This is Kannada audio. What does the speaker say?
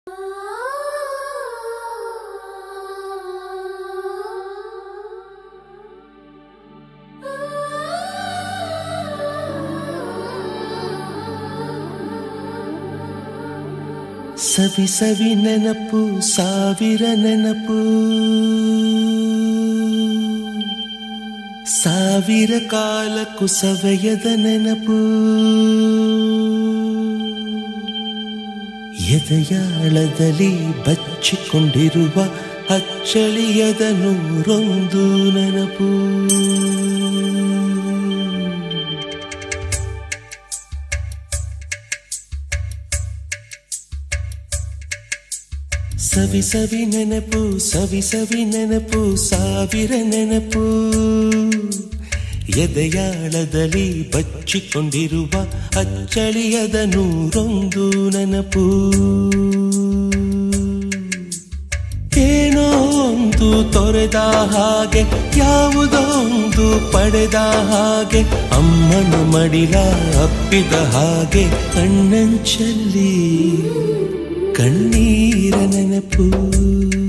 ಸವಿ ಸವಿ ನೆನಪು ಸಾವಿರ ನೆನಪು ಸಾವಿರ ಕಾಲಕ್ಕೂ ಸವೆಯದ ನೆನಪು ಎದೆಯಾಳದಲ್ಲಿ ಬಚ್ಚಿಕೊಂಡಿರುವ ಅಚ್ಚಳಿಯದ ನೂರೊಂದು ನೆನಪು ಸವಿ ಸವಿ ನೆನಪು ಸವಿ ಸವಿ ನೆನಪು ಸಾವಿರ ನೆನಪು ಎದೆಯಾಳದಲ್ಲಿ ಬಚ್ಚಿಕೊಂಡಿರುವ ಅಚ್ಚಳಿಯದ ನೂರೊಂದು ನೆನಪು ಏನೋ ಒಂದು ತೊರೆದ ಹಾಗೆ ಯಾವುದೋ ಒಂದು ಪಡೆದ ಹಾಗೆ ಅಮ್ಮನ ಮಡಿಲ ಅಪ್ಪಿದ ಹಾಗೆ ಕಣ್ಣಂಚಲ್ಲಿ ಕಣ್ಣೀರ ನೆನಪು